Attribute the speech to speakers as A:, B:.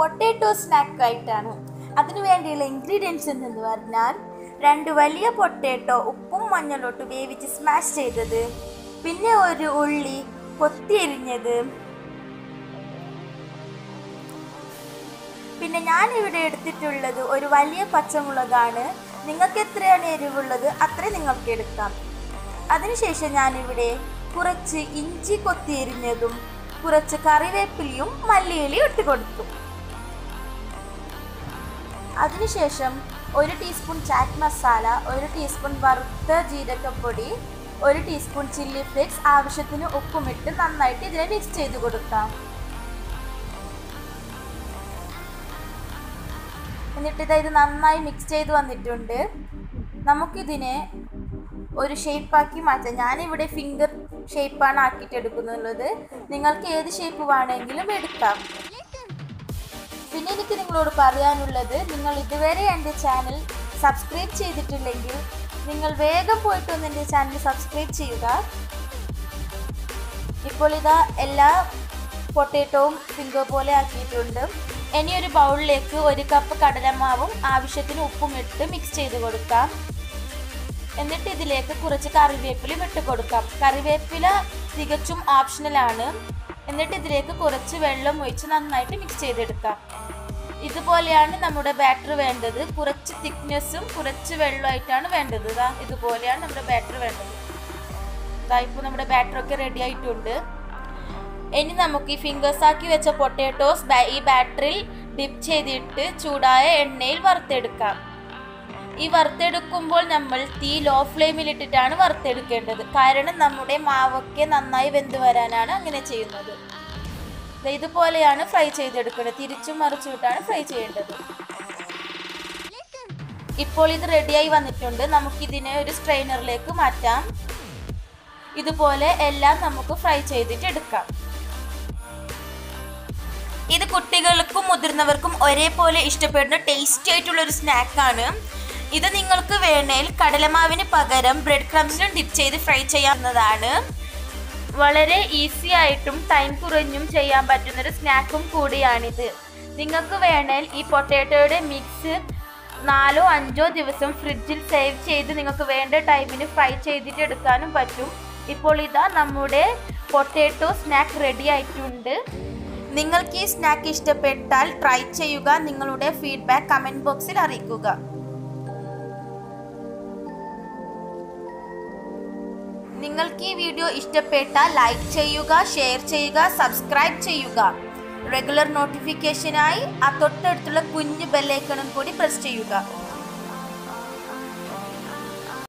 A: potato snack ആയിട്ടാണ് അതിനു വേണ്ടിയുള്ള ഇൻഗ്രീഡിയൻസ് എന്ന് പറഞ്ഞാൽ രണ്ട് വലിയ പൊട്ടാറ്റോ ഉപ്പും മഞ്ഞളോട്ട് വേവിച്ച് സ്മാഷ് ചെയ്തത് പിന്നെ ഒരു ഉള്ളി കൊത്തിയെരിഞ്ഞത് പിന്നെ ഞാൻ ഇവിടെ എടുത്തിട്ടുള്ളത് ഒരു വലിയ പച്ചമുളകാണ് നിങ്ങൾക്ക് എത്രയാണ് എരിവുള്ളത് അത്രയും നിങ്ങൾക്ക് എടുക്കാം അതിനുശേഷം ഞാനിവിടെ കുറച്ച് ഇഞ്ചി കൊത്തിയെരിഞ്ഞതും കുറച്ച് കറിവേപ്പിലയും മല്ലിയിലയും ഇട്ട് കൊടുത്തു അതിനുശേഷം ഒരു ടീസ്പൂൺ ചാറ്റ് മസാല ഒരു ടീസ്പൂൺ വറുത്ത ജീരകപ്പൊടി ഒരു ടീസ്പൂൺ ചില്ലി ഫ്ലേക്സ് ആവശ്യത്തിന് ഉപ്പുമിട്ട് നന്നായിട്ട് ഇതിനെ മിക്സ് ചെയ്ത് കൊടുക്കാം എന്നിട്ട് ഇത് ഇത് നന്നായി മിക്സ് ചെയ്ത് വന്നിട്ടുണ്ട് നമുക്കിതിനെ ഒരു ഷേപ്പാക്കി മാറ്റാം ഞാനിവിടെ ഫിംഗർ ഷേപ്പാണ് ആക്കിയിട്ട് എടുക്കുന്നുള്ളത് നിങ്ങൾക്ക് ഏത് ഷേപ്പ് വേണമെങ്കിലും എടുക്കാം പിന്നെ എനിക്ക് നിങ്ങളോട് പറയാനുള്ളത് നിങ്ങൾ ഇതുവരെ എൻ്റെ ചാനൽ സബ്സ്ക്രൈബ് ചെയ്തിട്ടില്ലെങ്കിൽ നിങ്ങൾ വേഗം പോയിട്ട് ഒന്ന് എൻ്റെ ചാനൽ സബ്സ്ക്രൈബ് ചെയ്യുക ഇപ്പോൾ ഇതാ എല്ലാ പൊട്ടാറ്റോവും ഫിംഗർ പോലെ ആക്കിയിട്ടുണ്ട് ഇനി ഒരു ബൗളിലേക്ക് ഒരു കപ്പ് കടലമാവും ആവശ്യത്തിന് ഉപ്പും ഇട്ട് മിക്സ് ചെയ്ത് കൊടുക്കാം എന്നിട്ട് ഇതിലേക്ക് കുറച്ച് കറിവേപ്പിലയും ഇട്ട് കൊടുക്കാം കറിവേപ്പില തികച്ചും ഓപ്ഷണലാണ് എന്നിട്ട് ഇതിലേക്ക് കുറച്ച് വെള്ളം ഒഴിച്ച് നന്നായിട്ട് മിക്സ് ചെയ്തെടുക്കാം ഇതുപോലെയാണ് നമ്മുടെ ബാറ്റർ വേണ്ടത് കുറച്ച് തിക്നെസ്സും കുറച്ച് വെള്ളമായിട്ടാണ് വേണ്ടത് ഇതാ ഇതുപോലെയാണ് നമ്മുടെ ബാറ്റർ വേണ്ടത് ഇതാ ഇപ്പോൾ നമ്മുടെ ബാറ്റർ ഒക്കെ റെഡി ആയിട്ടുണ്ട് ഇനി നമുക്ക് ഈ ഫിംഗേഴ്സ് ആക്കി വെച്ച പൊട്ടാറ്റോസ് ഈ ബാറ്ററിൽ ഡിപ്പ് ചെയ്തിട്ട് ചൂടായ എണ്ണയിൽ വറുത്തെടുക്കാം ഈ വറുത്തെടുക്കുമ്പോൾ നമ്മൾ തീ ലോ ഫ്ലെയിമിൽ ഇട്ടിട്ടാണ് വറുത്തെടുക്കേണ്ടത് കാരണം നമ്മുടെ മാവൊക്കെ നന്നായി വെന്ത് വരാനാണ് അങ്ങനെ ചെയ്യുന്നത് ദേ ഇതുപോലെയാണ് ഫ്രൈ ചെയ്തെടുക്കേണ്ടത് തിരിച്ചും മറിച്ചുവിട്ടാണ് ഫ്രൈ ചെയ്യേണ്ടത് ഇപ്പോൾ ഇത് റെഡിയായി വന്നിട്ടുണ്ട് നമുക്കിതിനെ ഒരു സ്ട്രെയിനറിലേക്ക് മാറ്റാം ഇതുപോലെ എല്ലാം നമുക്ക് ഫ്രൈ ചെയ്തിട്ട് എടുക്കാം ഇത് കുട്ടികൾക്കും മുതിർന്നവർക്കും ഒരേപോലെ ഇഷ്ടപ്പെടുന്ന ടേസ്റ്റി ആയിട്ടുള്ള ഒരു സ്നാക്കാണ് ഇത് നിങ്ങൾക്ക് വേണേൽ കടലമാവിന് പകരം ബ്രെഡ് ക്രംസിലും ഡിപ്പ് ചെയ്ത് ഫ്രൈ ചെയ്യാവുന്നതാണ് വളരെ ഈസി ആയിട്ടും ടൈം കുറഞ്ഞും ചെയ്യാൻ പറ്റുന്ന ഒരു സ്നാക്കും കൂടിയാണിത് നിങ്ങൾക്ക് വേണേൽ ഈ പൊട്ടാറ്റോയുടെ മിക്സ് നാലോ അഞ്ചോ ദിവസം ഫ്രിഡ്ജിൽ സേവ് ചെയ്ത് നിങ്ങൾക്ക് വേണ്ട ടൈമിന് ഫ്രൈ ചെയ്തിട്ട് എടുക്കാനും പറ്റും ഇപ്പോൾ ഇതാ നമ്മുടെ പൊട്ടാറ്റോ സ്നാക്ക് റെഡി ആയിട്ടുണ്ട് നിങ്ങൾക്ക് ഈ സ്നാക്ക് ഇഷ്ടപ്പെട്ടാൽ ട്രൈ ചെയ്യുക നിങ്ങളുടെ ഫീഡ്ബാക്ക് കമൻറ്റ് ബോക്സിൽ അറിയിക്കുക നിങ്ങൾക്ക് ഈ വീഡിയോ ഇഷ്ടപ്പെട്ടാൽ ലൈക്ക് ചെയ്യുക ഷെയർ ചെയ്യുക സബ്സ്ക്രൈബ് ചെയ്യുക റെഗുലർ നോട്ടിഫിക്കേഷനായി ആ തൊട്ടടുത്തുള്ള കുഞ്ഞു ബെല്ലൈക്കണും കൂടി പ്രസ് ചെയ്യുക